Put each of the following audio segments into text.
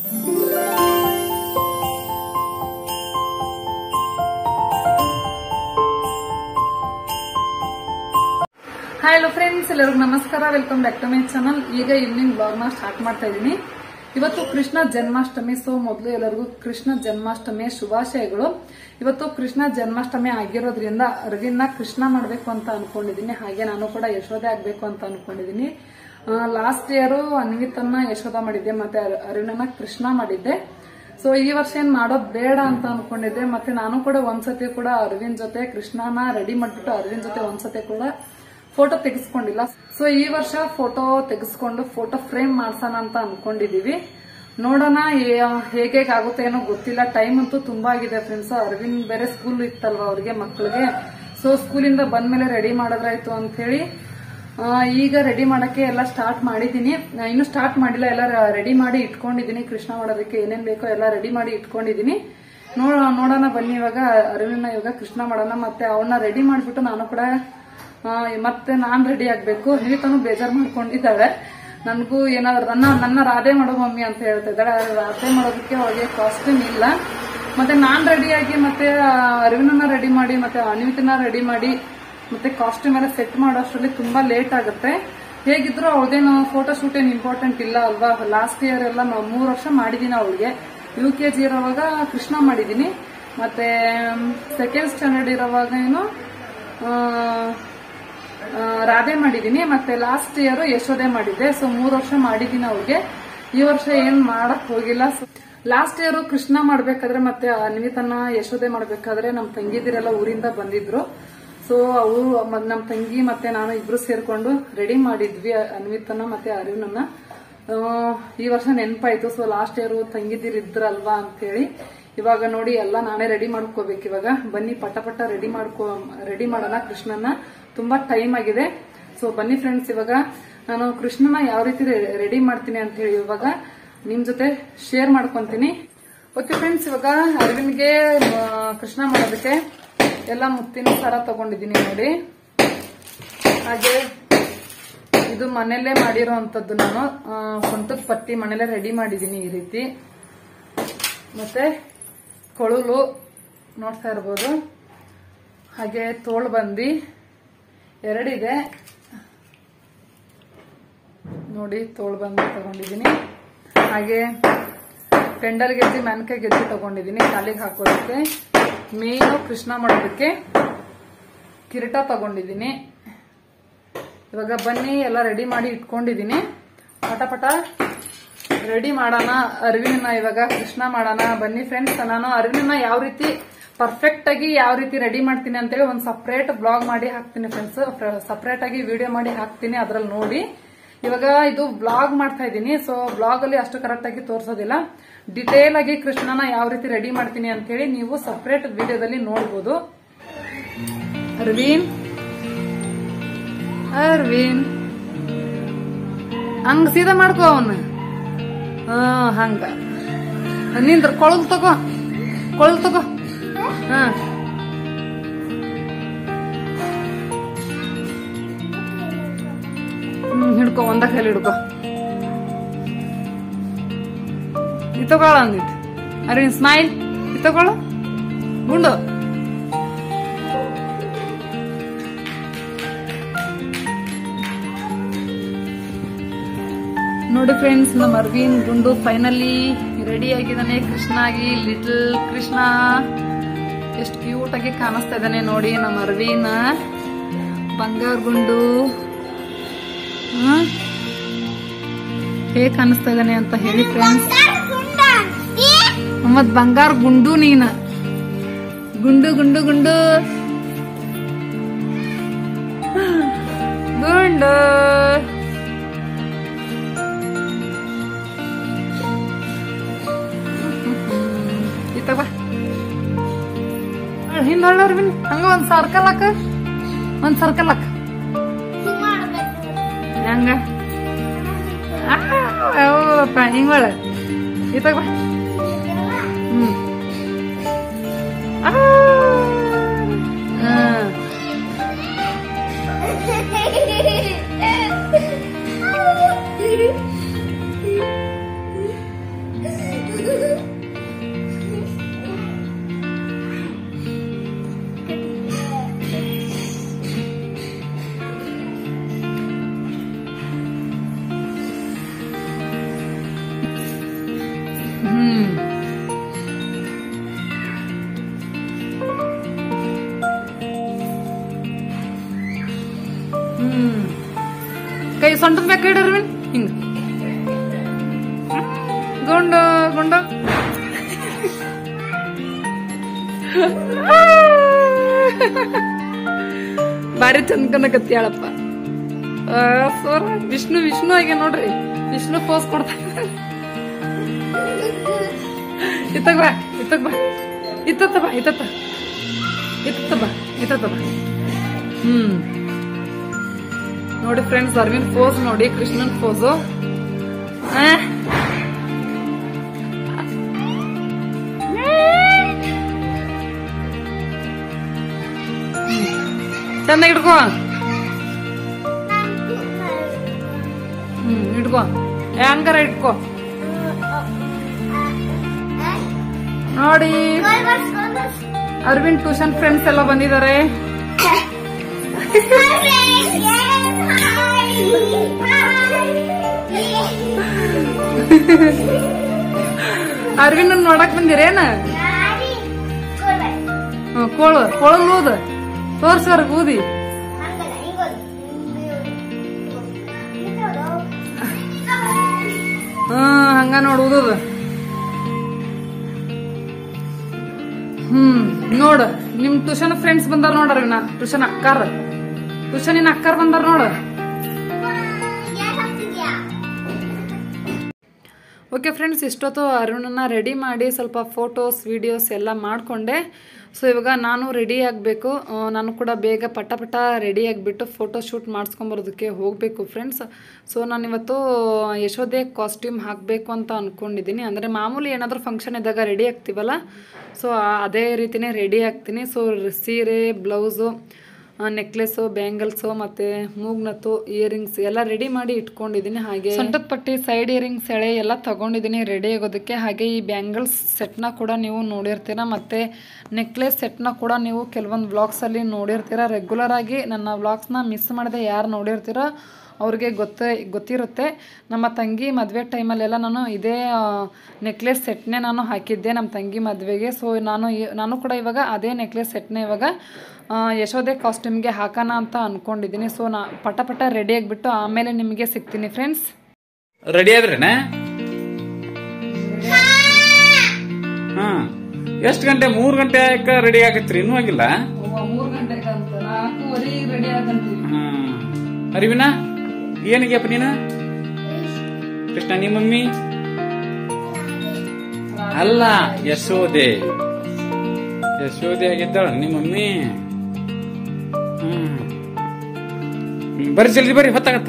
Hi hello friends ಎಲ್ಲರಿಗೂ ನಮಸ್ಕಾರ welcome back to my channel ಈಗ ಈವ್ನಿಂಗ್ ಬ್ಲಾಗ್ ನ ಸ್ಟಾರ್ಟ್ ಮಾಡ್ತಾ ಇದ್ದೀನಿ ಇವತ್ತು ಕೃಷ್ಣ ಜನ್ಮಾಷ್ಟಮಿ ಸೊ ಮೊದಲು ಎಲ್ಲರಿಗೂ ಕೃಷ್ಣ ಜನ್ಮಾಷ್ಟಮಿಯ ಶುಭಾಶಯಗಳು ಇವತ್ತು ಕೃಷ್ಣ ಜನ್ಮಾಷ್ಟಮಿ ಆಗಿರೋದ್ರಿಂದ ಅರವಿಂದ ಕೃಷ್ಣ ಮಾಡ್ಬೇಕು ಅಂತ ಅನ್ಕೊಂಡಿದೀನಿ ಹಾಗೆ ನಾನು ಕೂಡ ಯಶೋದೆ ಆಗ್ಬೇಕು ಅಂತ ಅನ್ಕೊಂಡಿದೀನಿ ಲಾಸ್ಟ್ ಇಯರ್ ಅನ್ವಿತನ್ನ ಯಶೋದ ಮಾಡಿದ್ದೆ ಮತ್ತೆ ಅರ- ಅರವಿಂದನ ಕೃಷ್ಣ ಮಾಡಿದ್ದೆ ಸೊ ಈ ವರ್ಷ ಏನ್ ಮಾಡೋದ್ ಬೇಡ ಅಂತ ಅನ್ಕೊಂಡಿದ್ದೆ ಮತ್ತೆ ನಾನು ಕೂಡ ಒಂದ್ಸತಿ ಕೂಡ ಅರವಿಂದ್ ಜೊತೆ ಕೃಷ್ಣನ ರೆಡಿ ಮಾಡ್ಬಿಟ್ಟು ಅರವಿಂದ್ ಜೊತೆ ಒಂದ್ಸತಿ ಕೂಡ ಫೋಟೋ ತೆಗೆಸ್ಕೊಂಡಿಲ್ಲ ಸೊ ಈ ವರ್ಷ ಫೋಟೋ ತೆಗೆಸ್ಕೊಂಡು ಫೋಟೋ ಫ್ರೇಮ್ ಮಾಡ್ಸೋಣ ಅಂತ ಅನ್ಕೊಂಡಿದೀವಿ ನೋಡೋಣ ಹೇಗೆ ಆಗುತ್ತೆ ಏನೋ ಗೊತ್ತಿಲ್ಲ ಟೈಮ್ ಅಂತೂ ತುಂಬಾ ಆಗಿದೆ ಫ್ರೆಂಡ್ಸ್ ಅರವಿಂದ್ ಬೇರೆ ಸ್ಕೂಲ್ ಇತ್ತಲ್ವಾ ಅವ್ರಿಗೆ ಮಕ್ಕಳಿಗೆ ಸೊ ಸ್ಕೂಲಿಂದ ಬಂದ್ಮೇಲೆ ರೆಡಿ ಮಾಡಿದ್ರಾಯ್ತು ಅಂತ ಹೇಳಿ ಆ, ಈಗ ರೆಡಿ ಮಾಡಕ್ಕೆ ಎಲ್ಲ ಸ್ಟಾರ್ಟ್ ಮಾಡಿದೀನಿ ಆ, ಇನ್ನು ಸ್ಟಾರ್ಟ್ ಮಾಡಿಲ್ಲ ಎಲ್ಲ ರೆಡಿ ಮಾಡಿ ಇಟ್ಕೊಂಡಿದೀನಿ ಕೃಷ್ಣ ಮಾಡೋದಕ್ಕೆ ಏನೇನ್ ಬೇಕೋ ಎಲ್ಲ ರೆಡಿ ಮಾಡಿ ಇಟ್ಕೊಂಡಿದೀನಿ ನೋಡ ನೋಡೋಣ ಬನ್ನಿ ಇವಾಗ ಅರವಿಂದ ಇವಾಗ ಕೃಷ್ಣ ಮಾಡೋಣ ಮತ್ತೆ ಅವನ್ನ ರೆಡಿ ಮಾಡ್ಬಿಟ್ಟು ನಾನು ಕೂಡ ಆ, ಮತ್ತೆ ನಾನ್ ರೆಡಿ ಆಗ್ಬೇಕು ಹಿರಿತನು ಬೇಜಾರ್ ಮಾಡ್ಕೊಂಡಿದ್ದಾಳೆ ನನಗೂ ಏನಾದ್ರು ನನ್ನ ನನ್ನ ರಾಧೆ ಮಾಡೋ ಮಮ್ಮಿ ಅಂತ ಹೇಳ್ತಾ ಇದ್ದಾಳೆ ಆದ್ರೆ ರಾಧೆ ಮಾಡೋದಕ್ಕೆ ಅವಳಿಗೆ ಕಾಸ್ಟ್ಯೂಮ್ ಇಲ್ಲ ಮತ್ತೆ ನಾನ್ ರೆಡಿಯಾಗಿ ಮತ್ತೆ ಆ, ಅರವಿಂದನ ರೆಡಿ ಮಾಡಿ ಮತ್ತೆ ಅನ್ವಿತನ ರೆಡಿ ಮಾಡಿ ಮತ್ತೆ ಕಾಸ್ಟ್ಯೂಮ್ ಎಲ್ಲ ಸೆಟ್ ಮಾಡೋಷ್ಟರಲ್ಲಿ ತುಂಬಾ ಲೇಟ್ ಆಗುತ್ತೆ ಹೇಗಿದ್ರು ಅವಳದೇನು ಫೋಟೋ ಶೂಟ್ ಏನ್ ಇಂಪಾರ್ಟೆಂಟ್ ಇಲ್ಲ ಅಲ್ವಾ ಲಾಸ್ಟ್ ಇಯರ್ ಎಲ್ಲ ನಾವು ಮೂರ್ ವರ್ಷ ಮಾಡಿದೀನಿ ಅವಳಿಗೆ ಯು ಕೆ ಜಿ ಇರೋವಾಗ ಕೃಷ್ಣ ಮಾಡಿದೀನಿ ಮತ್ತೆ ಸೆಕೆಂಡ್ ಸ್ಟ್ಯಾಂಡರ್ಡ್ ಇರೋವಾಗ ಏನು ಆ, ಆ, ರಾಧೆ ಮಾಡಿದೀನಿ ಮತ್ತೆ ಲಾಸ್ಟ್ ಇಯರ್ ಯಶೋದೆ ಮಾಡಿದ್ದೆ ಸೊ ಮೂರ್ ವರ್ಷ ಮಾಡಿದೀನಿ ಅವ್ರಿಗೆ ಈ ವರ್ಷ ಏನ್ ಮಾಡಕ್ ಹೋಗಿಲ್ಲ ಲಾಸ್ಟ್ ಇಯರ್ ಕೃಷ್ಣ ಮಾಡ್ಬೇಕಾದ್ರೆ ಮತ್ತೆ ಅನ್ವಿತನ ಯಶೋದೆ ಮಾಡ್ಬೇಕಾದ್ರೆ ನಮ್ ತಂಗಿದಿರೆಲ್ಲ ಊರಿಂದ ಬಂದಿದ್ರು ಸೊ ಅವರು ನಮ್ ತಂಗಿ ಮತ್ತೆ ನಾನು ಇಬ್ರು ಸೇರ್ಕೊಂಡು ರೆಡಿ ಮಾಡಿದ್ವಿ ಅನ್ವಿತನ ಮತ್ತೆ ಅರಿವಿನನ್ನ ಆ, ಈ ವರ್ಷ ನೆನಪಾಯ್ತು ಸೊ ಲಾಸ್ಟ್ ಇಯರ್ ತಂಗಿದಿರ್ ಇದ್ರಲ್ವಾ ಅಂತ ಹೇಳಿ ಇವಾಗ ನೋಡಿ ಎಲ್ಲ ನಾನೇ ರೆಡಿ ಮಾಡ್ಕೋಬೇಕು ಇವಾಗ ಬನ್ನಿ ಪಟ ಪಟ ರೆಡಿ ಮಾಡ್ಕೋ ರೆಡಿ ಮಾಡೋಣ ಕೃಷ್ಣನ ತುಂಬಾ ಟೈಮ್ ಆಗಿದೆ ಸೊ ಬನ್ನಿ ಫ್ರೆಂಡ್ಸ್ ಇವಾಗ ನಾನು ಕೃಷ್ಣನ ಯಾವ ರೀತಿ ರೆಡಿ ಮಾಡ್ತೀನಿ ಅಂತ ಹೇಳಿ ಇವಾಗ ನಿಮ್ ಜೊತೆ ಶೇರ್ ಮಾಡ್ಕೊಂತೀನಿ ಓಕೆ ಫ್ರೆಂಡ್ಸ್ ಇವಾಗ ಅರವಿಂದ್ಗೆ ಆ, ಕೃಷ್ಣ ಮಾಡೋದಕ್ಕೆ ಎಲ್ಲ ಮುತ್ತಿನ ಸರ ತಗೊಂಡಿದ್ದೀನಿ ನೋಡಿ ಹಾಗೆ ಇದು ಮನೆಯಲ್ಲೇ ಮಾಡಿರೋ ಅಂತದ್ದು ನಾನು ಆ, ಸ್ವಂತದ ಪಟ್ಟಿ ಮನೆಯಲ್ಲೇ ರೆಡಿ ಮಾಡಿದ್ದೀನಿ ಈ ರೀತಿ ಮತ್ತೆ ಕೊಳಲು ನೋಡ್ತಾ ಇರ್ಬೋದು ಹಾಗೆ ತೋಳು ಬಂದಿ ಎರಡಿದೆ ನೋಡಿ ತೋಳು ಬಂದಿ ತಗೊಂಡಿದ್ದೀನಿ ಹಾಗೆ ಪೆಂಡಲ್ ಗೆಜ್ಜೆ ಮ್ಯಾನ್ಕಾಯಿ ಗೆಜ್ಜೆ ತಗೊಂಡಿದ್ದೀನಿ ಕಾಲಿಗೆ ಹಾಕೋದಕ್ಕೆ ಮೇನು ಕೃಷ್ಣ ಮಾಡೋದಕ್ಕೆ ಕಿರೀಟ ತಗೊಂಡಿದ್ದೀನಿ ಇವಾಗ ಬನ್ನಿ ಎಲ್ಲ ರೆಡಿ ಮಾಡಿ ಇಟ್ಕೊಂಡಿದ್ದೀನಿ ಪಟ ಪಟ ರೆಡಿ ಮಾಡೋಣ ಅರವಿನ ಇವಾಗ ಕೃಷ್ಣ ಮಾಡೋಣ ಬನ್ನಿ ಫ್ರೆಂಡ್ಸ್ ನಾನು ಅರವಿನ ಯಾವ ರೀತಿ ಪರ್ಫೆಕ್ಟ್ ಆಗಿ ಯಾವ ರೀತಿ ರೆಡಿ ಮಾಡ್ತೀನಿ ಅಂತೇಳಿ ಒಂದು ಸಪ್ರೇಟ್ ಬ್ಲಾಗ್ ಮಾಡಿ ಹಾಕ್ತೀನಿ ಫ್ರೆಂಡ್ಸ್ ಸಪ್ರೇಟ್ ಆಗಿ ವಿಡಿಯೋ ಮಾಡಿ ಹಾಕ್ತೀನಿ ಅದ್ರಲ್ಲಿ ನೋಡಿ ಇವಾಗ ಇದು ಬ್ಲಾಗ್ ಮಾಡ್ತಾ ಇದ್ದೀನಿ ಸೊ ಬ್ಲಾಗ್ ಅಲ್ಲಿ ಅಷ್ಟು ಕರೆಕ್ಟ್ ಆಗಿ ತೋರಿಸೋದಿಲ್ಲ ಡಿಟೇಲ್ ಆಗಿ ಕೃಷ್ಣನ ಯಾವ ರೀತಿ ರೆಡಿ ಮಾಡ್ತೀನಿ ಅಂತ ಹೇಳಿ ನೀವು ಸಪ್ರೇಟ್ ವಿಡಿಯೋದಲ್ಲಿ ನೋಡ್ಬೋದು ಅರವಿಂದ್ ಅರವಿಂದ್ ಹಂಗ ಸೀದಾ ಮಾಡ್ಕೋ ಅವನ್ನ ಹಾ ಹಂಗ ನಿಂದ್ರ ಕೊಳಲ್ ತಗೋ ಕೊಳಲ್ ತಗೋ ಹಾ ಹ್ಮ್ ಹಿಡ್ಕೊ ಒಂದ ಕೈಲಿ ಹಿಡ್ಕೊ ಇದು ತಗೊಳ ಅಂದಿತ್ತು ಅರವಿಂದ್ ಸ್ಮೈಲ್ ಇದು ತಗೊಳು ಗುಂಡು ನೋಡಿ ಫ್ರೆಂಡ್ಸ್ ನಮ್ಮ ಅರ್ವಿನ್ ಗುಂಡು ಫೈನಲಿ ರೆಡಿ ಆಗಿದ್ದಾನೆ ಕೃಷ್ಣ ಆಗಿ ಲಿಟಲ್ ಕೃಷ್ಣ ಎಷ್ಟು ಕ್ಯೂಟ್ ಆಗಿ ಕಾಣಿಸ್ತಾ ಇದ್ದಾನೆ ನೋಡಿ ನಮ್ಮ ಅರ್ವಿನ್ ಬಂಗಾರ ಗುಂಡು ಹ್ಮ್? ಹೇಗ್ ಕಾಣಿಸ್ತಾ ಇದ್ದಾನೆ ಅಂತ ಹೇಳಿ ಫ್ರೆಂಡ್ಸ್ ಮತ್ ಬಂಗಾರ ಗುಂಡು ನೀನ ಗುಂಡು ಗುಂಡು ಗುಂಡು ಗುಂಡು ಇತ್ತ ಬಾ ಹಿಂದ ಅರವಿಂದ್ ಹಂಗ ಒಂದ್ ಸರ್ಕಲ್ ಹಾಕ ಒಂದ್ ಸರ್ಕಲ್ ಹಾಕ ಹಂಗ ಆ, ಹೌದಪ್ಪ ಹಿಂಗ ಒಳ ಇತ್ತ ಬಾ ಹ್ಮ್ ಆ, ಹ್ಮ್. ಹ್ಮ್ ಹ್ಮ್ ಕೈ ಸೊಂಟದ ಮ್ಯಾಗ ಕೈ ಇಡು ಅರವಿಂದ್ ಹಿಂಗ ಗುಂಡು ಗುಂಡು ಬಾರಿ ಚಂದ ಕನಕತ್ಯಾಳಪ್ಪ ಸೋರ ವಿಷ್ಣು ವಿಷ್ಣು ಆಗಿ ನೋಡ್ರಿ ವಿಷ್ಣು ಪೋಸ್ ಕೊಡ್ತಾ ಇತ್ತಗ ಬಾ ಇತ್ತಗ ಬಾ ಇತ್ತತ್ತ ಬಾ ಇತ್ತತ್ತ ಇತ್ತತ್ತ ಬಾ ಇತ್ತತ್ತ ಬಾ ಹ್ಮ್ ನೋಡಿ ಫ್ರೆಂಡ್ಸ್ ಅರವಿಂದ್ ಪೋಸ್ ನೋಡಿ ಕೃಷ್ಣನ್ ಪೋಸು ಚಂದ ಹಿಡ್ಕೋ ಹ್ಮ್ ಹಿಡ್ಕೋ ಹ್ಯಾಂಗರ ಇಟ್ಕೋ ನೋಡಿ ಅರವಿಂದ್ ಟ್ಯೂಷನ್ ಫ್ರೆಂಡ್ಸ್ ಎಲ್ಲ ಬಂದಿದ್ದಾರೆ ಅರವಿಂದ್ ನೋಡಕ್ ಬಂದಿರೇನ ಹ್ಮ್, ಕೋಳು ಕೋಳಲ್ ಊದ ತೋರ್ಸವ್ರ ಊದಿ ಹ್ಮ್ ಹಂಗ ನೋಡ್ ಊದದ ಹ್ಮ್ ನೋಡ್ ನಿಮ್ ಟ್ಯೂಷನ್ ಫ್ರೆಂಡ್ಸ್ ಬಂದಾರ ನೋಡ್ರಿ ಇವ್ನ ಟ್ಯೂಷನ್ ಅಕ್ಕಾರ ಟ್ಯೂಷನ್ ಇನ್ ಅಕ್ಕಾರ ಬಂದಾರ ನೋಡ ಓಕೆ ಫ್ರೆಂಡ್ಸ್ ಇಷ್ಟೊತ್ತು ಅರುಣನ ರೆಡಿ ಮಾಡಿ ಸ್ವಲ್ಪ ಫೋಟೋಸ್ ವಿಡಿಯೋಸ್ ಎಲ್ಲ ಮಾಡಿಕೊಂಡೆ ಸೊ ಇವಾಗ ನಾನು ರೆಡಿ ಆಗಬೇಕು ನಾನು ಕೂಡ ಬೇಗ ಪಟ ಪಟ ರೆಡಿ ಆಗಿಬಿಟ್ಟು ಫೋಟೋ ಶೂಟ್ ಮಾಡಿಸ್ಕೊಂಬರೋದಕ್ಕೆ ಹೋಗಬೇಕು ಫ್ರೆಂಡ್ಸ್ ಸೊ ನಾನು ಇವತ್ತು ಯಶೋದೆ ಕಾಸ್ಟ್ಯೂಮ್ ಹಾಕಬೇಕು ಅಂತ ಅಂದ್ಕೊಂಡಿದ್ದೀನಿ ಅಂದರೆ ಮಾಮೂಲಿ ಏನಾದರೂ ಫಂಕ್ಷನ್ ಇದ್ದಾಗ ರೆಡಿ ಆಗ್ತೀವಲ್ಲ ಸೊ ಅದೇ ರೀತಿನೇ ರೆಡಿ ಆಗ್ತೀನಿ ಸೊ ಸೀರೆ ಬ್ಲೌಸು ನೆಕ್ಲೆಸ್ಸು ಬ್ಯಾಂಗಲ್ಸು ಮತ್ತೆ ಮೂಗ್ನತ್ತು ಇಯರಿಂಗ್ಸ್ ಎಲ್ಲ ರೆಡಿ ಮಾಡಿ ಇಟ್ಕೊಂಡಿದ್ದೀನಿ ಹಾಗೆ ಸೊಂಟದ ಪಟ್ಟಿ ಸೈಡ್ ಇಯರಿಂಗ್ಸ್ ಎಳೆ ಎಲ್ಲ ತಗೊಂಡಿದ್ದೀನಿ ರೆಡಿ ಆಗೋದಕ್ಕೆ ಹಾಗೆ ಈ ಬ್ಯಾಂಗಲ್ಸ್ ಸೆಟ್ನ ಕೂಡ ನೀವು ನೋಡಿರ್ತೀರ ಮತ್ತೆ ನೆಕ್ಲೆಸ್ ಸೆಟ್ನ ಕೂಡ ನೀವು ಕೆಲವೊಂದು ವ್ಲಾಗ್ಸಲ್ಲಿ ನೋಡಿರ್ತೀರ ರೆಗ್ಯುಲರ್ ಆಗಿ ನನ್ನ ವ್ಲಾಗ್ಸ್ನ ಮಿಸ್ ಮಾಡದೆ ಯಾರು ನೋಡಿರ್ತೀರೋ ಅವ್ರಿಗೆ ಗೊತ್ತೇ ಗೊತ್ತಿರುತ್ತೆ ನಮ್ಮ ತಂಗಿ ಮದುವೆ ಟೈಮಲ್ಲೆಲ್ಲ ನಾನು ಇದೇ ನೆಕ್ಲೆಸ್ ಸೆಟ್ನೇ ನಾನು ಹಾಕಿದ್ದೆ ನಮ್ಮ ತಂಗಿ ಮದುವೆಗೆ ಸೊ ನಾನು ಈ- ನಾನು ಕೂಡ ಇವಾಗ ಅದೇ ನೆಕ್ಲೆಸ್ ಸೆಟ್ನೇ ಇವಾಗ ಆ, ಯಶೋದೆ ಕಾಸ್ಟ್ಯೂಮ್ಗೆ ಹಾಕೋಣ ಅಂತ ಅಂದ್ಕೊಂಡಿದ್ದೀನಿ ಸೊ ನಾ ಪಟ ಪಟ ರೆಡಿ ಆಗಿಬಿಟ್ಟು ಆಮೇಲೆ ನಿಮಗೆ ಸಿಗ್ತೀನಿ ಫ್ರೆಂಡ್ಸ್ ರೆಡಿ ಆದ್ರೇನ ಹಾ ಎಷ್ಟ್ ಗಂಟೆ ಮೂರ್ ಗಂಟೆ ಯಾಕ ರೆಡಿ ಆಗತ್ರಿ ಇನ್ನೂ ಆಗಿಲ್ಲ ಮೂರು ಗಂಟೆಗೆ ಅಂತ ನಾಲ್ಕೂವರೆ ರೆಡಿ ಆಗಂತೀವಿ ಹ್ಮ್ ಅರಿವಿನ ಏನಿಗ್ಯಪ್ಪ ನೀನು ಕೃಷ್ಣ ನಿಮ್ಮ ಮಮ್ಮಿ ಅಲ್ಲ ಯಶೋದೆ ಯಶೋದೆ ಆಗಿದ್ದಾಳ ನಿಮ್ಮ ಮಮ್ಮಿ ಹ್ಮ್ ಹ್ಮ್, ಬರ್ರಿ ಜಲ್ದಿ ಬರ್ರಿ ಹೊತ್ತಾಗತ್ತ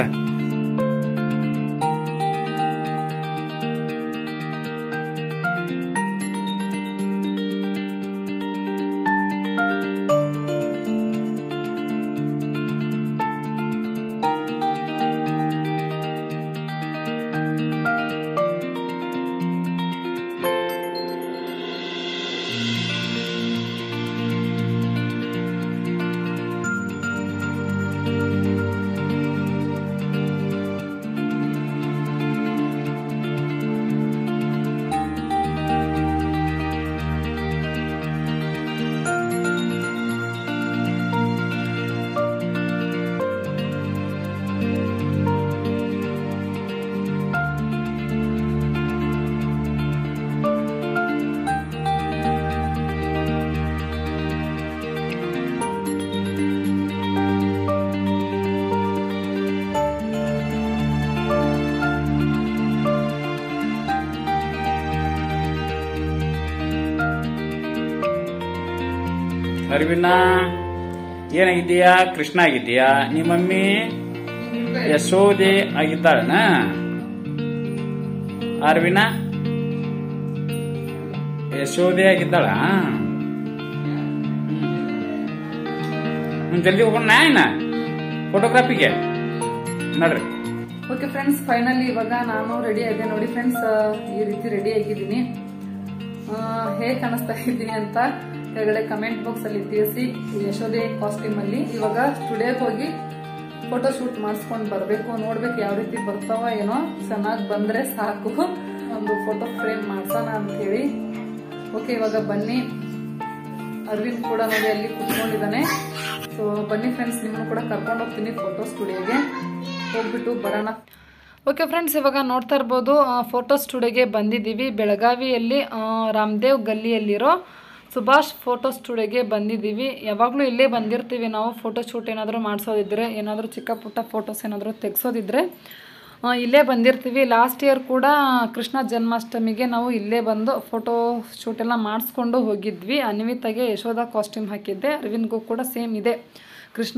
ಅರಿವಿನ ಏನಾಗಿದ್ದೀಯಾ ಕೃಷ್ಣ ಆಗಿದ್ದೀಯಾ ನಿಮ್ಮ ಮಮ್ಮಿ ಯಶೋದೆ ಆಗಿದ್ದಾಳನ ಅರವಿನ ಯಶೋದೆ ಆಗಿದ್ದಾಳ ಹ್ಮ್, ಜಲ್ದಿ ಹೋಗೋಣ ಏನ ಫೋಟೋಗ್ರಾಫಿಗೆ ನೋಡ್ರಿ ಓಕೆ ಫ್ರೆಂಡ್ಸ್ ಫೈನಲಿ ಇವಾಗ ನಾನು ರೆಡಿ ಆಗಿದೆ ನೋಡಿ ಫ್ರೆಂಡ್ಸ್ ಈ ರೀತಿ ರೆಡಿ ಆಗಿದ್ದೀನಿ ಹೇಗೆ ಕಾಣಿಸ್ತಾ ಇದ್ದೀನಿ ಅಂತ ಕೆಳಗಡೆ ಕಮೆಂಟ್ ಬಾಕ್ಸ್ ಅಲ್ಲಿ ತಿಳಿಸಿ ಯಶೋದೆ ಕಾಸ್ಟ್ಯೂಮ್ ಅಲ್ಲಿ ಇವಾಗ ಸ್ಟುಡಿಯೋಗೆ ಹೋಗಿ ಫೋಟೋ ಶೂಟ್ ಮಾಡಿಸ್ಕೊಂಡು ಬರಬೇಕು ನೋಡ್ಬೇಕು ಯಾವ ರೀತಿ ಬರ್ತಾವ ಏನೋ ಚೆನ್ನಾಗಿ ಬಂದ್ರೆ ಸಾಕು ಒಂದು ಫೋಟೋ ಫ್ರೇಮ್ ಮಾಡ್ಸೋಣ ಅಂತ ಹೇಳಿ ಓಕೆ ಇವಾಗ ಬನ್ನಿ ಅರವಿಂದ್ ಕೂಡ ನೋಡಿ ಅಲ್ಲಿ ಕುತ್ಕೊಂಡಿದ್ದಾನೆ ಸೊ ಬನ್ನಿ ಫ್ರೆಂಡ್ಸ್ ನಿಮ್ಮನ್ನು ಕೂಡ ಕರ್ಕೊಂಡು ಹೋಗ್ತೀನಿ ಫೋಟೋ ಸ್ಟುಡಿಯೋಗೆ ಹೋಗ್ಬಿಟ್ಟು ಬರೋಣ ಓಕೆ ಫ್ರೆಂಡ್ಸ್ ಇವಾಗ ನೋಡ್ತಾ ಇರ್ಬೋದು ಫೋಟೋ ಸ್ಟುಡಿಯೋಗೆ ಬಂದಿದ್ದೀವಿ ಬೆಳಗಾವಿಯಲ್ಲಿ ಆ, ರಾಮದೇವ್ ಗಲ್ಲಿಯಲ್ಲಿರೋ ಸುಭಾಷ್ ಫೋಟೋ ಸ್ಟುಡಿಯೋಗೆ ಬಂದಿದ್ದೀವಿ ಯಾವಾಗಲೂ ಇಲ್ಲೇ ಬಂದಿರ್ತೀವಿ ನಾವು ಫೋಟೋ ಶೂಟ್ ಏನಾದರೂ ಮಾಡಿಸೋದಿದ್ರೆ ಏನಾದರೂ ಚಿಕ್ಕ ಪುಟ್ಟ ಫೋಟೋಸ್ ಏನಾದರೂ ತೆಗ್ಸೋದಿದ್ರೆ ಆ, ಇಲ್ಲೇ ಬಂದಿರ್ತೀವಿ ಲಾಸ್ಟ್ ಇಯರ್ ಕೂಡ ಕೃಷ್ಣ ಜನ್ಮಾಷ್ಟಮಿಗೆ ನಾವು ಇಲ್ಲೇ ಬಂದು ಫೋಟೋ ಶೂಟ್ ಎಲ್ಲ ಮಾಡಿಸ್ಕೊಂಡು ಹೋಗಿದ್ವಿ ಅನ್ವಿತಾಗೆ ಯಶೋಧ ಕಾಸ್ಟ್ಯೂಮ್ ಹಾಕಿದ್ದೆ ಅರವಿಂದ್ಗೂ ಕೂಡ ಸೇಮ್ ಇದೆ ಕೃಷ್ಣ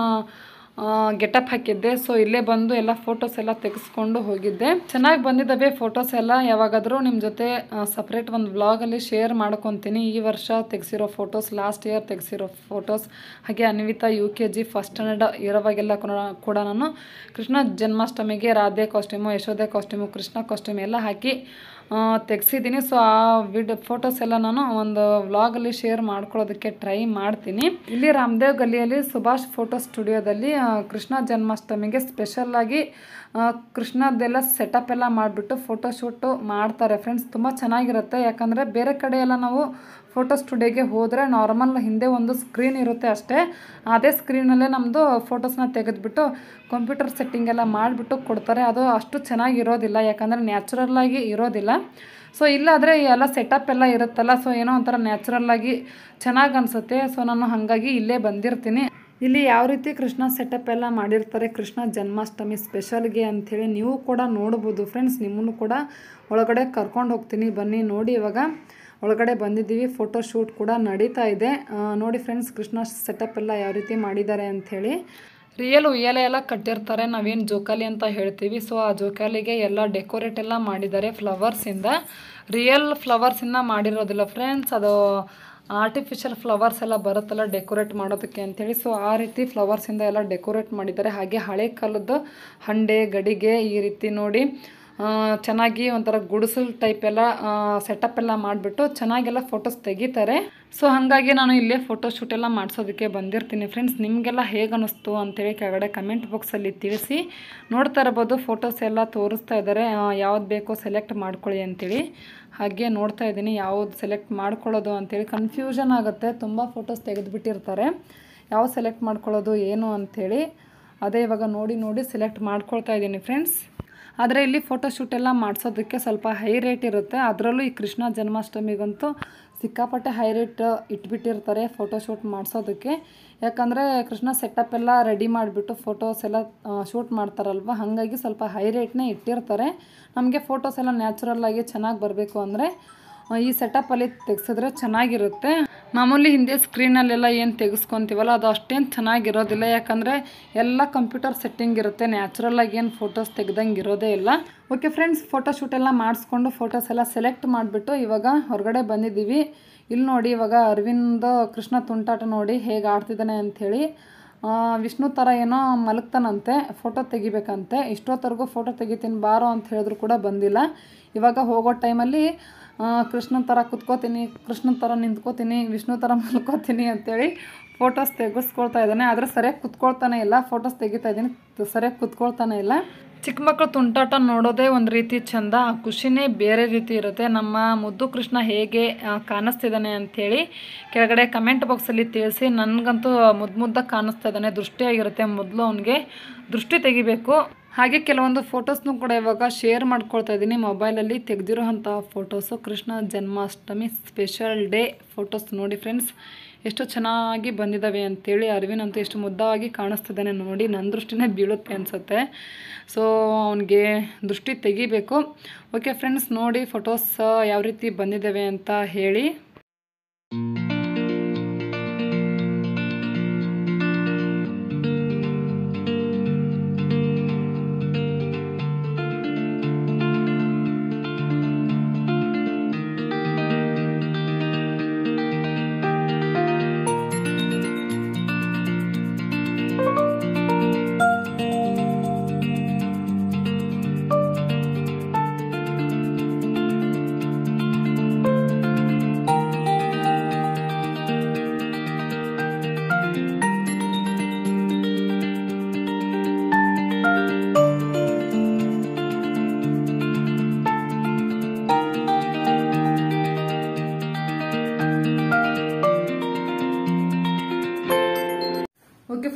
ಗೆಟಪ್ ಹಾಕಿದ್ದೆ ಸೊ ಇಲ್ಲೇ ಬಂದು ಎಲ್ಲ ಫೋಟೋಸ್ ಎಲ್ಲ ತೆಗೆಸ್ಕೊಂಡು ಹೋಗಿದ್ದೆ ಚೆನ್ನಾಗಿ ಬಂದಿದ್ದಾವೆ ಫೋಟೋಸ್ ಎಲ್ಲ ಯಾವಾಗಾದರೂ ನಿಮ್ಮ ಜೊತೆ ಸಪ್ರೇಟ್ ಒಂದು ವ್ಲಾಗಲ್ಲಿ ಶೇರ್ ಮಾಡ್ಕೊತೀನಿ ಈ ವರ್ಷ ತೆಗೆಸಿರೋ ಫೋಟೋಸ್ ಲಾಸ್ಟ್ ಇಯರ್ ತೆಗೆಸಿರೋ ಫೋಟೋಸ್ ಹಾಗೆ Anvita U K G first standard ಇರೋವಾಗೆಲ್ಲ ಕೂಡ- ಕೂಡ ನಾನು ಕೃಷ್ಣ ಜನ್ಮಾಷ್ಟಮಿಗೆ Radhe costume Yashode costume Krishna costume ಎಲ್ಲ ಹಾಕಿ ತೆಗ್ಸಿದ್ದೀನಿ ಸೊ ಆ ವಿಡ್ ಫೋಟೋಸ್ ಎಲ್ಲ ನಾನು ಒಂದು ವ್ಲಾಗಲ್ಲಿ ಶೇರ್ ಮಾಡ್ಕೊಳ್ಳೋದಕ್ಕೆ ಟ್ರೈ ಮಾಡ್ತೀನಿ ಇಲ್ಲಿ ರಾಮದೇವ್ ಗಲ್ಲಿಯಲ್ಲಿ ಸುಭಾಷ್ ಫೋಟೋ ಸ್ಟುಡಿಯೋದಲ್ಲಿ ಆ, ಕೃಷ್ಣ ಜನ್ಮಾಷ್ಟಮಿಗೆ ಸ್ಪೆಷಲ್ಲಾಗಿ ಕೃಷ್ಣದ್ದೆಲ್ಲ ಸೆಟಪ್ ಎಲ್ಲ ಮಾಡಿಬಿಟ್ಟು ಫೋಟೋ ಶೂಟು ಮಾಡ್ತಾರೆ ಫ್ರೆಂಡ್ಸ್ ತುಂಬ ಚೆನ್ನಾಗಿರುತ್ತೆ ಯಾಕಂದರೆ ಬೇರೆ ಕಡೆ ಎಲ್ಲ ನಾವು ಫೋಟೋ ಸ್ಟುಡಿಯೋಗೆ ಹೋದರೆ ನಾರ್ಮಲ್ ಹಿಂದೆ ಒಂದು ಸ್ಕ್ರೀನ್ ಇರುತ್ತೆ ಅಷ್ಟೇ ಅದೇ ಸ್ಕ್ರೀನಲ್ಲೇ ನಮ್ಮದು ಫೋಟೋಸ್ನ ತೆಗೆದುಬಿಟ್ಟು ಕಂಪ್ಯೂಟರ್ ಸೆಟ್ಟಿಂಗ್ ಎಲ್ಲ ಮಾಡಿಬಿಟ್ಟು ಕೊಡ್ತಾರೆ ಅದು ಅಷ್ಟು ಚೆನ್ನಾಗಿರೋದಿಲ್ಲ ಯಾಕಂದರೆ ನ್ಯಾಚುರಲ್ ಆಗಿ ಇರೋದಿಲ್ಲ ಸೊ ಇಲ್ಲಾದರೆ ಎಲ್ಲ ಸೆಟಪ್ ಎಲ್ಲ ಇರುತ್ತಲ್ಲ ಸೊ ಏನೋ ಒಂಥರ ನ್ಯಾಚುರಲ್ ಆಗಿ ಚೆನ್ನಾಗಿ ಅನಿಸುತ್ತೆ ಸೊ ನಾನು ಹಾಗಾಗಿ ಇಲ್ಲೇ ಬಂದಿರ್ತೀನಿ ಇಲ್ಲಿ ಯಾವ ರೀತಿ ಕೃಷ್ಣ ಸೆಟಪ್ ಎಲ್ಲ ಮಾಡಿರ್ತಾರೆ ಕೃಷ್ಣ ಜನ್ಮಾಷ್ಟಮಿ ಸ್ಪೆಷಲ್ಗೆ ಅಂಥೇಳಿ ನೀವು ಕೂಡ ನೋಡ್ಬೋದು ಫ್ರೆಂಡ್ಸ್ ನಿಮ್ಮನ್ನು ಕೂಡ ಒಳಗಡೆ ಕರ್ಕೊಂಡು ಹೋಗ್ತೀನಿ ಬನ್ನಿ ನೋಡಿ ಇವಾಗ ಒಳಗಡೆ ಬಂದಿದ್ದೀವಿ ಫೋಟೋ ಶೂಟ್ ಕೂಡ ನಡೀತಾ ಇದೆ ಆ, ನೋಡಿ ಫ್ರೆಂಡ್ಸ್ ಕೃಷ್ಣ ಸೆಟಪ್ ಎಲ್ಲ ಯಾವ ರೀತಿ ಮಾಡಿದ್ದಾರೆ ಅಂಥೇಳಿ ರಿಯಲ್ ಉಯ್ಯಾಲೆ ಎಲ್ಲ ಕಟ್ಟಿರ್ತಾರೆ ನಾವೇನು ಜೋಕಾಲಿ ಅಂತ ಹೇಳ್ತೀವಿ ಸೊ ಆ ಜೋಕಾಲಿಗೆ ಎಲ್ಲ ಡೆಕೋರೇಟ್ ಎಲ್ಲ ಮಾಡಿದ್ದಾರೆ ಫ್ಲವರ್ಸಿಂದ ರಿಯಲ್ ಫ್ಲವರ್ಸಿಂದ ಮಾಡಿರೋದಿಲ್ಲ ಫ್ರೆಂಡ್ಸ್ ಅದು ಆರ್ಟಿಫಿಷಿಯಲ್ ಫ್ಲವರ್ಸ್ ಎಲ್ಲ ಬರುತ್ತಲ್ಲ ಡೆಕೋರೇಟ್ ಮಾಡೋದಕ್ಕೆ ಅಂಥೇಳಿ ಸೊ ಆ ರೀತಿ ಫ್ಲವರ್ಸಿಂದ ಎಲ್ಲ ಡೆಕೋರೇಟ್ ಮಾಡಿದ್ದಾರೆ ಹಾಗೆ ಹಳೆ ಕಾಲದ್ದು ಹಂಡೆ ಗಡಿಗೆ ಈ ರೀತಿ ನೋಡಿ ಆ, ಚೆನ್ನಾಗಿ ಒಂಥರ ಗುಡಿಸಲ್ ಟೈಪ್ ಎಲ್ಲ ಸೆಟಪ್ ಎಲ್ಲ ಮಾಡಿಬಿಟ್ಟು ಚೆನ್ನಾಗೆಲ್ಲ ಫೋಟೋಸ್ ತೆಗಿತಾರೆ ಸೊ ಹಾಗಾಗಿ ನಾನು ಇಲ್ಲೇ ಫೋಟೋ ಶೂಟ್ ಎಲ್ಲ ಮಾಡಿಸೋದಕ್ಕೆ ಬಂದಿರ್ತೀನಿ ಫ್ರೆಂಡ್ಸ್ ನಿಮಗೆಲ್ಲ ಹೇಗೆ ಅನ್ನಿಸ್ತು ಅಂತೇಳಿ ಕೆಳಗಡೆ ಕಮೆಂಟ್ ಬಾಕ್ಸಲ್ಲಿ ತಿಳಿಸಿ ನೋಡ್ತಾ ಇರ್ಬೋದು ಫೋಟೋಸ್ ಎಲ್ಲ ತೋರಿಸ್ತಾ ಇದ್ದಾರೆ ಯಾವ್ದು ಬೇಕೋ ಸೆಲೆಕ್ಟ್ ಮಾಡ್ಕೊಳ್ಳಿ ಅಂತೇಳಿ ಹಾಗೆ ನೋಡ್ತಾ ಇದ್ದೀನಿ ಯಾವ್ದು ಸೆಲೆಕ್ಟ್ ಮಾಡ್ಕೊಳ್ಳೋದು ಅಂತೇಳಿ ಕನ್ಫ್ಯೂಷನ್ ಆಗುತ್ತೆ ತುಂಬ ಫೋಟೋಸ್ ತೆಗೆದುಬಿಟ್ಟಿರ್ತಾರೆ ಯಾವ ಸೆಲೆಕ್ಟ್ ಮಾಡ್ಕೊಳ್ಳೋದು ಏನು ಅಂಥೇಳಿ ಅದೇ ಇವಾಗ ನೋಡಿ ನೋಡಿ ಸೆಲೆಕ್ಟ್ ಮಾಡ್ಕೊಳ್ತಾ ಇದ್ದೀನಿ ಫ್ರೆಂಡ್ಸ್ ಆದರೆ ಇಲ್ಲಿ ಫೋಟೋ ಶೂಟ್ ಎಲ್ಲ ಮಾಡಿಸೋದಕ್ಕೆ ಸ್ವಲ್ಪ ಹೈ ರೇಟ್ ಇರುತ್ತೆ ಅದರಲ್ಲೂ ಈ ಕೃಷ್ಣ ಜನ್ಮಾಷ್ಟಮಿಗಂತೂ ಸಿಕ್ಕಾಪಟ್ಟೆ ಹೈ ರೇಟ್ ಇಟ್ಬಿಟ್ಟಿರ್ತಾರೆ ಫೋಟೋ ಶೂಟ್ ಮಾಡಿಸೋದಕ್ಕೆ ಯಾಕಂದರೆ ಕೃಷ್ಣ ಸೆಟಪ್ ಎಲ್ಲ ರೆಡಿ ಮಾಡಿಬಿಟ್ಟು ಫೋಟೋಸ್ ಎಲ್ಲ ಶೂಟ್ ಮಾಡ್ತಾರಲ್ವ ಹಾಗಾಗಿ ಸ್ವಲ್ಪ ಹೈ ರೇಟ್ನೇ ಇಟ್ಟಿರ್ತಾರೆ ನಮಗೆ ಫೋಟೋಸ್ ಎಲ್ಲ ನ್ಯಾಚುರಲ್ ಆಗಿ ಚೆನ್ನಾಗಿ ಬರಬೇಕು ಅಂದರೆ ಈ ಸೆಟಪ್ಪಲ್ಲಿ ತೆಗೆಸಿದ್ರೆ ಚೆನ್ನಾಗಿರುತ್ತೆ ಮಾಮೂಲಿ ಹಿಂದೆ ಸ್ಕ್ರೀನಲ್ಲೆಲ್ಲ ಏನು ತೆಗೆಸ್ಕೊತೀವಲ್ಲ ಅದು ಅಷ್ಟೇನು ಚೆನ್ನಾಗಿರೋದಿಲ್ಲ ಯಾಕಂದರೆ ಎಲ್ಲ ಕಂಪ್ಯೂಟರ್ ಸೆಟ್ಟಿಂಗ್ ಇರುತ್ತೆ ನ್ಯಾಚುರಲ್ ಆಗಿ ಏನು ಫೋಟೋಸ್ ತೆಗ್ದಂಗೆ ಇರೋದೇ ಇಲ್ಲ ಓಕೆ ಫ್ರೆಂಡ್ಸ್ ಫೋಟೋ ಶೂಟ್ ಎಲ್ಲ ಮಾಡಿಸ್ಕೊಂಡು ಫೋಟೋಸ್ ಎಲ್ಲ ಸೆಲೆಕ್ಟ್ ಮಾಡಿಬಿಟ್ಟು ಇವಾಗ ಹೊರಗಡೆ ಬಂದಿದ್ದೀವಿ ಇಲ್ಲಿ ನೋಡಿ ಇವಾಗ ಅರವಿಂದ್ ಕೃಷ್ಣ ತುಂಟಾಟ ನೋಡಿ ಹೇಗೆ ಆಡ್ತಿದ್ದಾನೆ ಅಂಥೇಳಿ ಆ, ವಿಷ್ಣು ಥರ ಏನೋ ಮಲಗ್ತಾನಂತೆ ಫೋಟೋ ತೆಗಿಬೇಕಂತೆ ಇಷ್ಟೊತ್ತರೆಗೂ ಫೋಟೋ ತೆಗಿತೀನಿ ಬಾರೋ ಅಂತ ಹೇಳಿದ್ರು ಕೂಡ ಬಂದಿಲ್ಲ ಇವಾಗ ಹೋಗೋ ಟೈಮಲ್ಲಿ ಕೃಷ್ಣನ ಥರ ಕುತ್ಕೋತೀನಿ ಕೃಷ್ಣನ ಥರ ನಿಂತ್ಕೋತೀನಿ ವಿಷ್ಣು ಥರ ಮಲ್ಕೋತೀನಿ ಅಂತೇಳಿ ಫೋಟೋಸ್ ತೆಗೆಸ್ಕೊಳ್ತಾ ಇದ್ದಾನೆ ಆದರೆ ಸರಿಯಾಗಿ ಕುತ್ಕೊಳ್ತಾನೆ ಇಲ್ಲ ಫೋಟೋಸ್ ತೆಗಿತಾ ಇದ್ದೀನಿ ಸರಿಯಾಗಿ ಕುತ್ಕೊಳ್ತಾನೆ ಇಲ್ಲ ಚಿಕ್ಕ ಮಕ್ಕಳು ತುಂಟಾಟ ನೋಡೋದೇ ಒಂದು ರೀತಿ ಚಂದ ಆ ಖುಷಿನೇ ಬೇರೆ ರೀತಿ ಇರುತ್ತೆ ನಮ್ಮ ಮುದ್ದು ಕೃಷ್ಣ ಹೇಗೆ ಆ, ಕಾಣಿಸ್ತಿದ್ದಾನೆ ಅಂಥೇಳಿ ಕೆಳಗಡೆ ಕಮೆಂಟ್ ಬಾಕ್ಸಲ್ಲಿ ತಿಳಿಸಿ ನನಗಂತೂ ಮುದ್ದು ಮುದ್ದಾಗಿ ಕಾಣಿಸ್ತಾ ಇದ್ದಾನೆ ದೃಷ್ಟಿಯಾಗಿರುತ್ತೆ ಮೊದಲು ಅವನಿಗೆ ದೃಷ್ಟಿ ತೆಗಿಬೇಕು ಹಾಗೆ ಕೆಲವೊಂದು ಫೋಟೋಸ್ನು ಕೂಡ ಇವಾಗ ಶೇರ್ ಮಾಡ್ಕೊಳ್ತಾ ಇದ್ದೀನಿ ಮೊಬೈಲಲ್ಲಿ ತೆಗೆದಿರೋಂಥ photos Krishna Janmashtami special day photos ನೋಡಿ ಫ್ರೆಂಡ್ಸ್ ಎಷ್ಟು ಚೆನ್ನಾಗಿ ಬಂದಿದ್ದಾವೆ ಅಂತೇಳಿ ಅರವಿಂದ್ ಅಂತೂ ಎಷ್ಟು ಮುದ್ದಾಗಿ ಕಾಣಿಸ್ತಿದ್ದಾನೆ ನೋಡಿ ನನ್ನ ದೃಷ್ಟಿನೇ ಬೀಳುತ್ತೆ ಅನಿಸುತ್ತೆ ಸೊ ಅವನಿಗೆ ದೃಷ್ಟಿ ತೆಗಿಬೇಕು ಓಕೆ ಫ್ರೆಂಡ್ಸ್ ನೋಡಿ ಫೋಟೋಸ್ ಯಾವ ರೀತಿ ಬಂದಿದ್ದಾವೆ ಅಂತ ಹೇಳಿ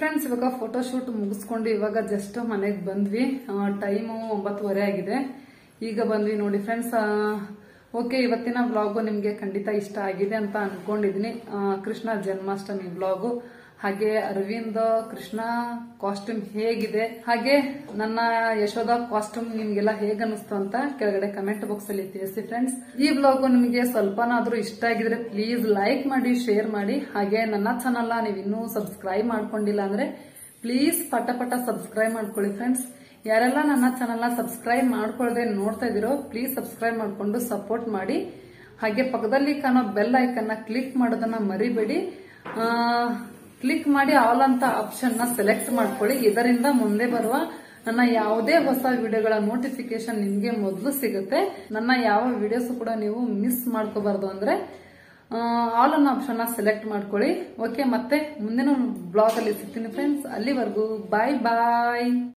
ಫ್ರೆಂಡ್ಸ್ ಇವಾಗ ಫೋಟೋಶೂಟ್ ಮುಗಿಸ್ಕೊಂಡು ಇವಾಗ ಜಸ್ಟ್ ಮನೆಗೆ ಬಂದ್ವಿ ಟೈಮು ಒಂಬತ್ತುವರೆ ಆಗಿದೆ ಈಗ ಬಂದ್ವಿ ನೋಡಿ ಫ್ರೆಂಡ್ಸ್ ಓಕೆ ಇವತ್ತಿನ ವ್ಲಾಗು ನಿಮಗೆ ಖಂಡಿತ ಇಷ್ಟ ಆಗಿದೆ ಅಂತ ಅನ್ಕೊಂಡಿದೀನಿ ಆ, ಕೃಷ್ಣ ಜನ್ಮಾಷ್ಟಮಿ ವ್ಲಾಗು ಹಾಗೆ ಅರವಿಂದ್ ಕೃಷ್ಣ ಕಾಸ್ಟ್ಯೂಮ್ ಹೇಗಿದೆ ಹಾಗೆ ನನ್ನ ಯಶೋಧ ಕಾಸ್ಟ್ಯೂಮ್ ನಿಮ್ಗೆಲ್ಲ ಹೇಗ ಅನಿಸ್ತು ಅಂತ ಕೆಳಗಡೆ ಕಮೆಂಟ್ ಬಾಕ್ಸ್ ಅಲ್ಲಿ ತಿಳಿಸಿ ಫ್ರೆಂಡ್ಸ್ ಈ ವ್ಲಾಗು ನಿಮಗೆ ಸ್ವಲ್ಪನಾದ್ರೂ ಇಷ್ಟ ಆಗಿದ್ರೆ ಪ್ಲೀಸ್ ಲೈಕ್ ಮಾಡಿ ಶೇರ್ ಮಾಡಿ ಹಾಗೆ ನನ್ನ ಚಾನಲ್ ನೀವು ಇನ್ನೂ ಸಬ್ಸ್ಕ್ರೈಬ್ ಮಾಡ್ಕೊಂಡಿಲ್ಲ ಅಂದ್ರೆ ಪ್ಲೀಸ್ ಪಟ ಪಟ ಸಬ್ಸ್ಕ್ರೈಬ್ ಮಾಡ್ಕೊಳ್ಳಿ ಫ್ರೆಂಡ್ಸ್ ಯಾರೆಲ್ಲ ನನ್ನ ಚಾನಲ್ನ ಸಬ್ಸ್ಕ್ರೈಬ್ ಮಾಡ್ಕೊಳ್ಳದೆ ನೋಡ್ತಾ ಇದೀರೋ ಪ್ಲೀಸ್ ಸಬ್ಸ್ಕ್ರೈಬ್ ಮಾಡ್ಕೊಂಡು ಸಪೋರ್ಟ್ ಮಾಡಿ ಹಾಗೆ ಪಕ್ಕದಲ್ಲಿ ಕಾಣೋ ಬೆಲ್ ಐಕನ್ನ ಕ್ಲಿಕ್ ಮಾಡೋದನ್ನ ಮರಿಬೇಡಿ ಕ್ಲಿಕ್ ಮಾಡಿ ಆಲ್ ಅಂತ ಆಪ್ಷನ್ ನ ಸೆಲೆಕ್ಟ್ ಮಾಡ್ಕೊಳ್ಳಿ ಇದರಿಂದ ಮುಂದೆ ಬರುವ ನನ್ನ ಯಾವುದೇ ಹೊಸ ವಿಡಿಯೋಗಳ ನೋಟಿಫಿಕೇಶನ್ ನಿಮ್ಗೆ ಮೊದಲು ಸಿಗುತ್ತೆ ನನ್ನ ಯಾವ ವಿಡಿಯೋಸ್ ಕೂಡ ನೀವು ಮಿಸ್ ಮಾಡ್ಕೋಬಾರ್ದು ಅಂದ್ರೆ ಆಲ್ ಅನ್ನೋ ಆಪ್ಷನ್ ನ ಸೆಲೆಕ್ಟ್ ಮಾಡ್ಕೊಳ್ಳಿ ಓಕೆ ಮತ್ತೆ ಮುಂದಿನ ಬ್ಲಾಗ್ ಅಲ್ಲಿ ಸಿಗ್ತೀನಿ ಫ್ರೆಂಡ್ಸ್ ಅಲ್ಲಿವರೆಗೂ ಬಾಯ್ ಬಾಯ್